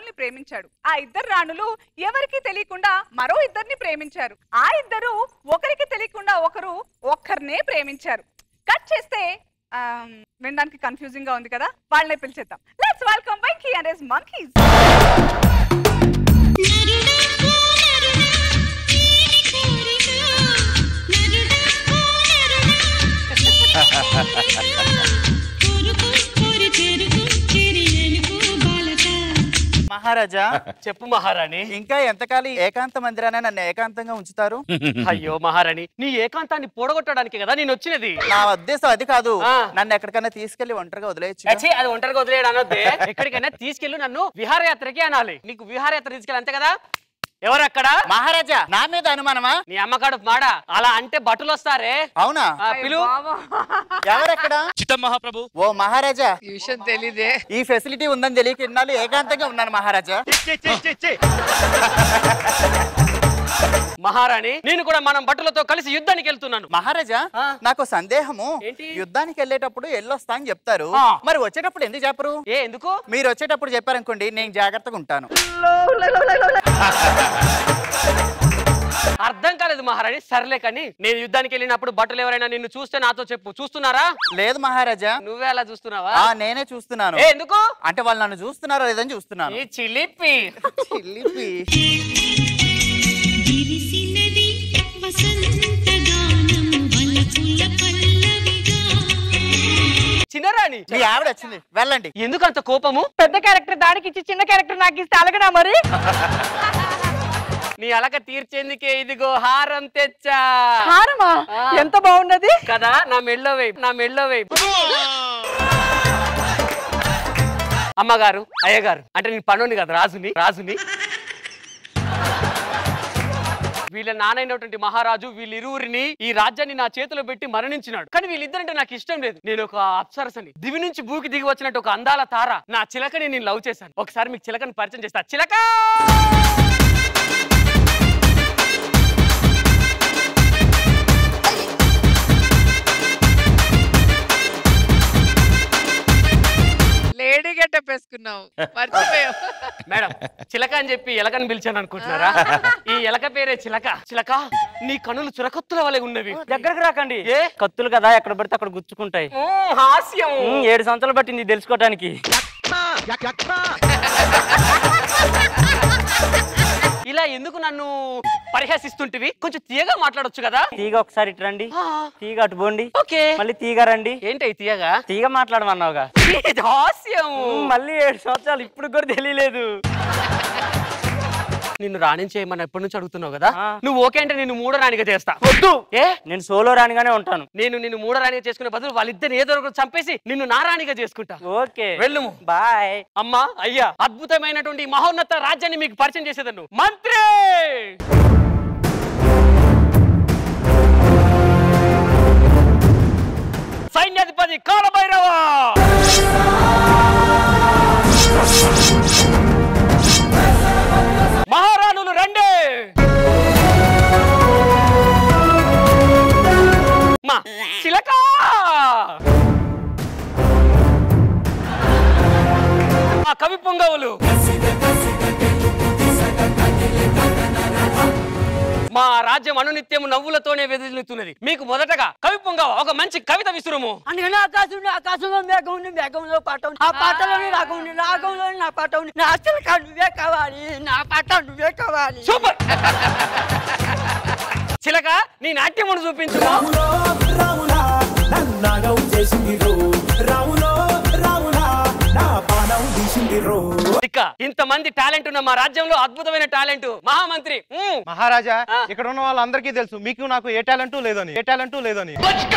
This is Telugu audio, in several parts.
రాణుల్ని ప్రేమించాడు ఆ ఇద్దరు రాణులు ఎవరికి తెలియకుండా మరో ఇద్దరిని ప్రేమించారు ఆ ఇద్దరు ఒకరికి తెలియకుండా ఒకరు ఒక్కరినే ప్రేమించారు కట్ చేస్తే ఆమ్, వినడానికి కన్ఫ్యూజింగ్ గా ఉంది కదా వాళ్ళనే పిలిచేద్దాం let's welcome Venky and his monkeys మహారాజా చెప్పు మహారాణి ఇంకా ఎంతకాలం ఏకాంత మందిరాన నన్ను ఏకాంతంగా ఉంచుతారు అయ్యో మహారాణి నీ ఏకాంతాన్ని పొడగొట్టడానికి కదా నేను వచ్చినది నా ఉద్దేశం అది కాదు ఆ. నన్ను ఎక్కడికైనా తీసుకెళ్లి ఒంటరిగా వదిలేయచ్చు ఛీ, అది ఒంటరిగా వదిలేయడం అనొద్దే ఎక్కడికైనా తీసుకెళ్ళు నన్ను విహారయాత్రకి అనాలి నీకు విహారయాత్ర తీసుకెళ్ళి అంతే కదా ఎవరక్కడ మహారాజా నా మీద అనుమానమా నీ అమ్మకాడు మాడ అలా అంటే బట్టలు వస్తారే అవునా ఆ, పిలు ఎవరెక్కడ చిత్తం మహాప్రభు ఓ మహారాజా ఈ విషయం తెలీదే ఈ ఫెసిలిటీ ఉందని తెలియక ఇన్నాళ్ళు ఏకాంతంగా ఉన్నాను మహారాజా మహారాణి నేను కూడా మనం బట్టలతో కలిసి యుద్ధానికి వెళ్తున్నాను మహారాజా ఆ. నాకు సందేహము ఏంటి? యుద్ధానికి వెళ్ళేటప్పుడు ఎల్లొస్తా అని చెప్తారు ఆ. మరి వచ్చేటప్పుడు ఎందుకు చెప్పరు ఏ ఎందుకు మీరు వచ్చేటప్పుడు చెప్పారనుకోండి నేను జాగ్రత్తగా ఉంటాను అర్థం కాలేదు మహారాణి సర్లే కానీ నేను యుద్ధానికి వెళ్ళినప్పుడు బట్టలు ఎవరైనా నిన్ను చూస్తే నాతో చెప్పు చూస్తున్నారా లేదు మహారాజా నువ్వే అలా చూస్తున్నావా ఆ నేనే చూస్తున్నాను ఏ ఎందుకు అంటే వాళ్ళు నన్ను చూస్తున్నారో లేదని చూస్తున్నాను ఈ చిలిపి చిల్లిపి. విరిసినది వసంతగానం వలపుల పల్లవిగా చిన్నరాణి మీ ఆవిడ వచ్చింది వెళ్ళండి ఎందుకు అంత కోపము పెద్ద క్యారెక్టర్ దానికి ఇచ్చి చిన్న క్యారెక్టర్ నాకు ఇస్తే అలగనా మరి నీ అలక తీర్చేందుకే ఇదిగో హారం తెచ్చా హారమా ఆ. ఎంత బాగున్నది కదా నా మెళ్ళో వైపు నా మెళ్ళో వైపు అమ్మగారు అయ్యగారు అంటే నేను పనుని కదా రాజుని రాజుని వీళ్ళ నానైనటువంటి మహారాజు వీళ్ళిరువురిని ఈ రాజ్యాన్ని నా చేతిలో పెట్టి మరణించినాడు కానీ వీళ్ళిద్దరంటే నాకు ఇష్టం లేదు నేను ఒక అప్సరసని దివి నుంచి భూకి దిగి వచ్చినట్టు ఒక అందాల తార నా చిలకని నేను లవ్ చేశాను ఒకసారి మీకు చిలకని పరిచయం చేస్తా చిలక లేడీ గెటప్ వేసుకున్నావు మర్చిపోయావు మేడం చిలక అని చెప్పి ఎలకని పిలిచాను అనుకుంటున్నారా ఈ ఎలక పేరే చిలక చిలక నీ కనులు చురకత్తుల వలె ఉన్నవి దగ్గరకు రాకండి ఏ కత్తులు కదా ఎక్కడ పడితే అక్కడ గుచ్చుకుంటాయి ఊ, హాస్యం ఉమ్, ఏడు సంవత్సరాలు పట్టింది తెలుసుకోవటానికి ఇలా ఎందుకు నన్ను పరిహసిస్తుంటివి కొంచెం తీయగా మాట్లాడొచ్చు కదా తీగ ఒకసారి ఇటు రండి ఆ, తీగ అటు పోండి ఓకే మళ్ళీ తీగ రండి ఏంటి తీయగా తీగ మాట్లాడమన్నావుగా ఇది హాస్యం ఉమ్, మళ్ళీ ఏడు సంవత్సరాలు ఇప్పుడు కూడా తెలియలేదు నిన్ను రాణించేయమని ఎప్పటి నుంచి అడుగుతున్నావు కదా ఆ. నువ్వు ఓకే అంటే నేను మూడో రాణిగా చేస్తా వద్దు ఏ నేను సోలో రానిగానే ఉంటాను నేను నిన్ను మూడో రాణిగా చేసుకునే బదులు వాళ్ళిద్దరిని ఏదో ఒకటి చంపేసి నిన్ను నా రాణిగా చేసుకుంటా ఓకే వెళ్ళుము బాయ్ అమ్మా అయ్యా అద్భుతమైనటువంటి ఈ మహోన్నత రాజ్యాన్ని మీకు పరిచయం చేసేదన్ను మంత్రి సైన్యాధిపతి కాలభైరవ మహారాణులు రండి మా చిలక మా కవి పొంగవులు మా రాజ్యం అనునిత్యము నవ్వులతోనే వెదిలుతున్నది మీకు మొదటగా కవి పొంగవ ఒక మంచి కవిత విసురుము అందుకని ఆకాశంలో ఆకాశంలో మేఘం ఉంది మేఘంలో పాట ఉంది ఆ పాటలోని రాగం ఉంది రాగంలో నా పాట ఉంది నా అసలు కాదు నువ్వే కావాలి నా పాట నువ్వే కావాలి సూపర్ చిలక నీ నాట్యమును చూపించు రాములో రాములా నన్నాగం చేసింది రో రాములో రాములా నా పానం తీసింది రో ఇక ఇంతమంది టాలెంట్ ఉన్న మా రాజ్యంలో అద్భుతమైన టాలెంట్ మహామంత్రి మ్మ్. మహారాజా ఆ. ఇక్కడ ఉన్న వాళ్ళందరికీ తెలుసు మీకు నాకు ఏ టాలెంట్ లేదని ఏ టాలెంట్ లేదని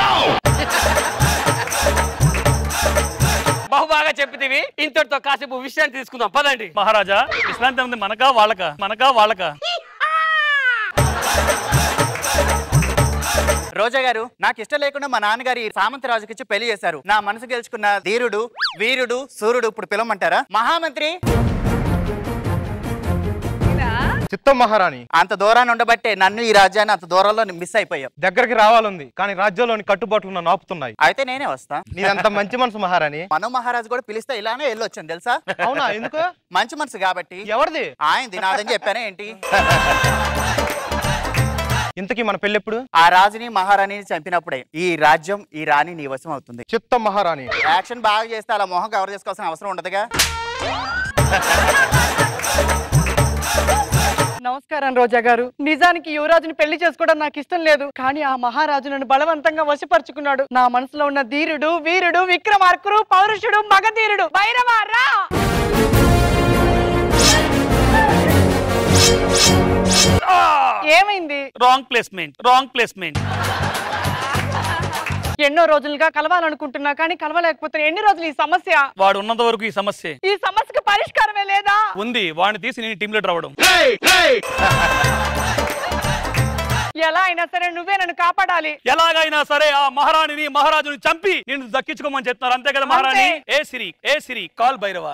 బహు బాగా చెప్పితివి ఇంతటితో కాసేపు విషయాన్ని తీసుకుందాం పదండి మహారాజా విశ్రాంతి ఉంది మనకా వాళ్ళక మనకా వాళ్ళక రోజా గారు నాకు ఇష్టం లేకుండా మా నాన్నగారు ఈ సామంత రాజుకి ఇచ్చి పెళ్లి చేశారు నా మనసు గెలుచుకున్న ధీరుడు వీరుడు సూర్యుడు ఇప్పుడు పిలవమంటారా మహామంత్రి చిత్తం మహారాణి అంత దూరాన్ని ఉండబట్టే నన్ను ఈ రాజ్యాన్ని అంత దూరంలో మిస్ అయిపోయావు దగ్గరికి రావాలంది కానీ రాజ్యంలోని కట్టుబాట్లు నన్ను ఆపుతున్నాయి అయితే నేనే వస్తా నీదంత మంచి మనసు మహారాణి మను మహారాజు కూడా పిలిస్తే ఇలానే వెళ్ళొచ్చాను తెలుసా అవునా ఎందుకు మంచి మనసు కాబట్టి ఎవరిది ఆయనది నాదని చెప్పానే ఏంటి ఇంతకీ మన పెళ్ళెప్పుడు ఆ రాజుని మహారాణిని చంపినప్పుడే ఈ రాజ్యం ఈ రాణి నీ వశం అవుతుంది చిత్తం మహారాణి యాక్షన్ బాగా చేస్తే అలా మొహం కవర్ చేసుకోవాల్సిన అవసరం ఉండదుగా నమస్కారం రోజా గారు నిజానికి యువరాజుని పెళ్లి చేసుకోవడం నాకు ఇష్టం లేదు కానీ ఆ మహారాజు నన్ను బలవంతంగా వశపరుచుకున్నాడు నా మనసులో ఉన్న ధీరుడు వీరుడు విక్రమార్కుడు పౌరుషుడు మగధీరుడు భైరవారా ఏమైంది రాంగ్ ప్లేస్మెంట్ రాంగ్ ప్లేస్మెంట్ ఎన్నో రోజులుగా కలవాలనుకుంటున్నా కానీ కలవలేకపోతే ఎన్ని రోజులు ఈ సమస్య వాడు ఉన్నంత వరకు ఈ సమస్య ఈ సమస్యకు పరిష్కారమే లేదా ఉంది వాడిని తీసి నేను టీమ్ లీడర్ అవ్వడం ఎలా అయినా సరే నువ్వే నన్ను కాపాడాలి ఎలాగైనా సరే ఆ మహారాణిని మహారాజుని చంపి నేను దక్కించుకోమని చెప్తున్నారు అంతే కదా మహారాణి ఏ సిరి ఏ సిరి కాల్ భైరవ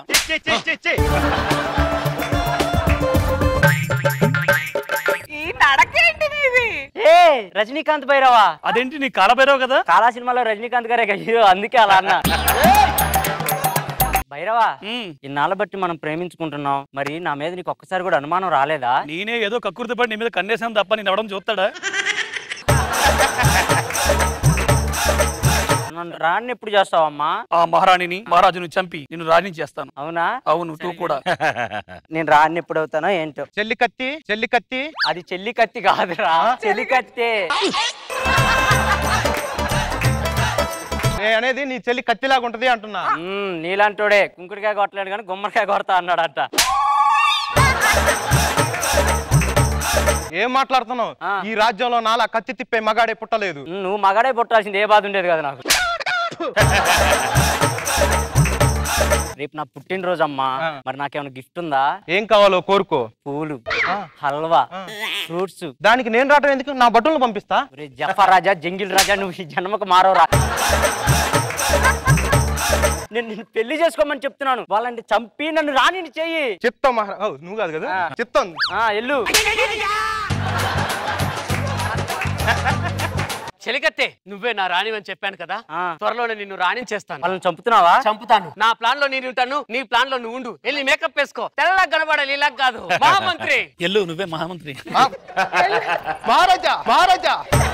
ఈ నడకేంటి మీది ఏ రజనీకాంత్ భైరవా అదేంటి నీ కాల భైరవ కదా కాలా సినిమాలో రజనీకాంత్ గారే కదా హీరో అందుకే అలా అన్న భైరవా మ్మ్. ఇన్నాళ్ళ బట్టి మనం ప్రేమించుకుంటున్నాం మరి నా మీద నీకు ఒక్కసారి కూడా అనుమానం రాలేదా నేనే ఏదో కక్కుర్తి పడి నీ మీద కన్నేసాం తప్ప నేను ఎవడం చూస్తాడా నన్ను రాణి ఎప్పుడు చేస్తావమ్మా ఆ మహారాణిని మహారాజుని చంపి నేను రాణి చేస్తాను అవునా అవును నువ్వు కూడా నేను రాణి ఎప్పుడు అవుతానో ఏంటో చెల్లి కత్తి చెల్లి కత్తి అది చెల్లి కత్తి కాదురా చెల్లి కత్తే నేను అనేది నీ చెల్లి కత్తిలాగా ఉంటది అంటున్నా మ్మ్, నీలాంటోడే కుంకుడికాయ కొట్టలేడు కానీ గుమ్మడికాయ కొడతా అన్నాడట ఏం మాట్లాడుతున్నావు ఆ. ఈ రాజ్యంలో నాలా కత్తి తిప్పే మగాడే పుట్టలేదు మ్మ్, నువ్వు మగాడే పుట్టాల్సింది ఏ బాధ ఉండేది కదా నాకు రేపు నా పుట్టినరోజు అమ్మా ఆ. మరి నాకేమైనా గిఫ్ట్ ఉందా ఏం కావాలో కోరుకో పూలు ఆ. హల్వా ఆ. ఫ్రూట్స్ దానికి నేను రావడం ఎందుకు నా బట్టలను పంపిస్తా జఫర్ రాజా జంగిల్ రాజా నువ్వు ఈ జన్మకు మారవరా నేను నిన్ను పెళ్లి చేసుకోమని చెప్తున్నాను వాళ్ళని చంపి నన్ను రాణిని చెయ్యి చిత్తం మహా ఓ, నువ్వు కాదు కదా ఆ. చిత్తం ఆ ఎల్లు చెలికత్తే నువ్వే నా రాణి అని చెప్పాను కదా ఆ. త్వరలోనే నిన్ను రాణి చేస్తాను వాళ్ళని చంపుతున్నావా చంపుతాను నా ప్లాన్ లో నేను ఉంటాను నీ ప్లాన్ లో నువ్వు ఉండు వెళ్ళి మేకప్ వేసుకో తెల్లగా కనబడాలి ఇలా కాదు మహామంత్రి ఎల్లు నువ్వే మహామంత్రి ఆ. మహారాజా మహారాజా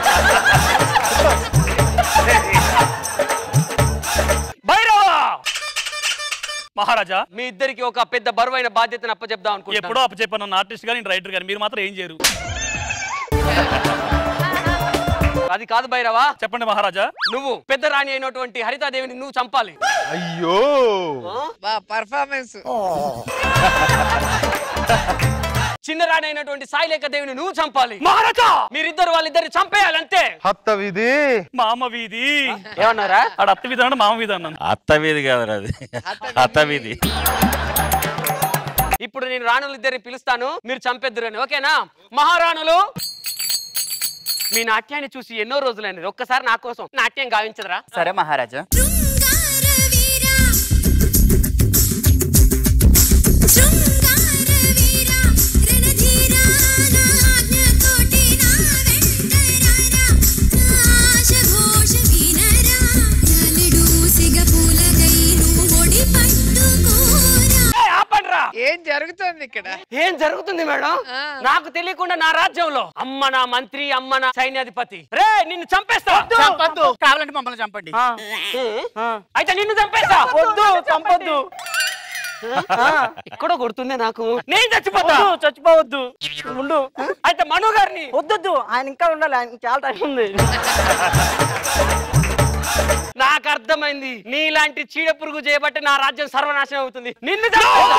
భైరవ మహారాజా మీ ఇద్దరికి ఒక పెద్ద బరువైన బాధ్యతను అప్పచెప్దాం ఎప్పుడో అనుకుంటున్నాను అప్పచెప్పాను ఆర్టిస్ట్ గాని రైటర్ గాని మీరు మాత్రం ఏం చేయరు అది కాదు భైరవ చెప్పండి మహారాజా నువ్వు పెద్ద రాణి అయినటువంటి హరితాదేవిని నువ్వు చంపాలి అయ్యో పర్ఫార్మెన్స్ చిన్న రాణి అయినటువంటి సాయిలేఖ దేవిని నువ్వు చంపాలి మహారాజా మీరిద్దరు వాళ్ళిద్దరిని చంపేయాలి అంతే హత్త విధి మామ వీధి ఏమన్నారా ఆడ అత్త వీధి అన్నాడు మామ వీధి అన్నాను అత్త వీధి కాదు అది అత్త వీధి ఇప్పుడు నేను రాణులు ఇద్దరిని పిలుస్తాను మీరు చంపేద్దరు అని ఓకేనా మహారాణులు మీ నాట్యాన్ని చూసి ఎన్నో రోజులైనది ఒక్కసారి నా కోసం నాట్యం గావించదురా సరే మహారాజా ఏయ్, ఆపండ్రా ఏం జరుగుతుంది ఇక్కడ ఏం జరుగుతుంది మేడం ఆ. నాకు తెలియకుండా నా రాజ్యంలో అమ్మ నా మంత్రి అమ్మ నా సైన్యాధిపతి రే నిన్ను చంపేస్తా చంపొద్దు కావాలంటే మమ్మల్ని చంపండి ఆ, ఏ? ఆ. అయితే నిన్ను చంపేస్తా వద్దు చంపొద్దు ఎక్కడో కొడుతుంది నాకు నేను చచ్చిపోతా వద్దు చచ్చిపోవద్దు ఉండు అయితే మను గారిని వద్దొద్దు ఆయన ఇంకా ఉండాలి ఆయన చాలా టైం ఉంది నాకు అర్థమైంది నీలాంటి చీడ పురుగు చేయబట్టి నా రాజ్యం సర్వనాశనం అవుతుంది నిన్ను చంపేస్తా.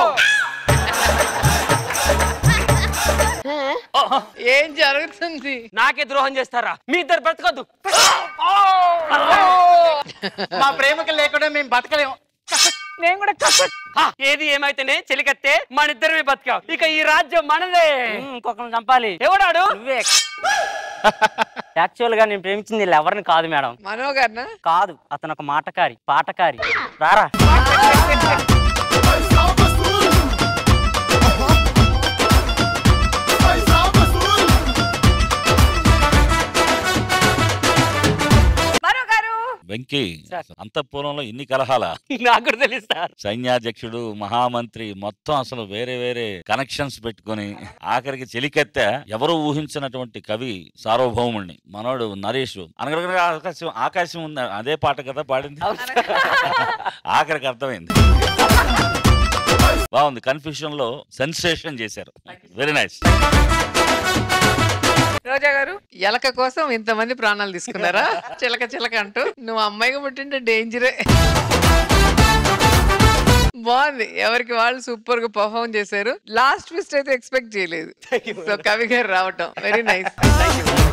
ఏం జరుగుతుంది నాకే ద్రోహం చేస్తారా మీ ఇద్దరు బ్రతకొద్దు మా ప్రేమకు లేకుండా మేము బతకలేము నేను కూడా కస హా, ఏది ఏమైతేనే చెలికత్తే మన ఇద్దరమే బతికాం ఇక ఈ రాజ్యం మనదే ఉమ్, ఇంకొకరిని చంపాలి ఎవడాడు నువ్వే యాక్చువల్ గా నేను ప్రేమించింది వీళ్ళు ఎవరిని కాదు మేడం మనోగర్నా కాదు అతను ఒక మాటకారి పాటకారి రారా విక్కీ అంతఃపురంలో ఇన్ని కలహాల నాకు కూడా తెలుసు సార్ సైన్యాధ్యక్షుడు మహామంత్రి మొత్తం అసలు వేరే వేరే కనెక్షన్స్ పెట్టుకొని ఆఖరికి చెలికెత్త ఎవరు ఊహించినటువంటి కవి సార్వభౌముణ్ణి మనోడు నరేష్ అనగనగా ఆకాశం ఆకాశం ఉంది అదే పాట కదా పాడింది ఆఖరికి అర్థమైంది బాగుంది కన్ఫ్యూషన్ లో సెన్సేషన్ చేశారు వెరీ నైస్ రోజా గారు ఎలక కోసం ఇంతమంది ప్రాణాలు తీసుకున్నారా చిలక చిలక అంటూ నువ్వు అమ్మాయిగా పుట్టింటే డేంజరే బాగుంది ఎవరికి వాళ్ళు సూపర్ గా పర్ఫామ్ చేశారు లాస్ట్ ట్విస్ట్ అయితే ఎక్స్పెక్ట్ చేయలేదు సో కవి గారు రావటం వెరీ నైస్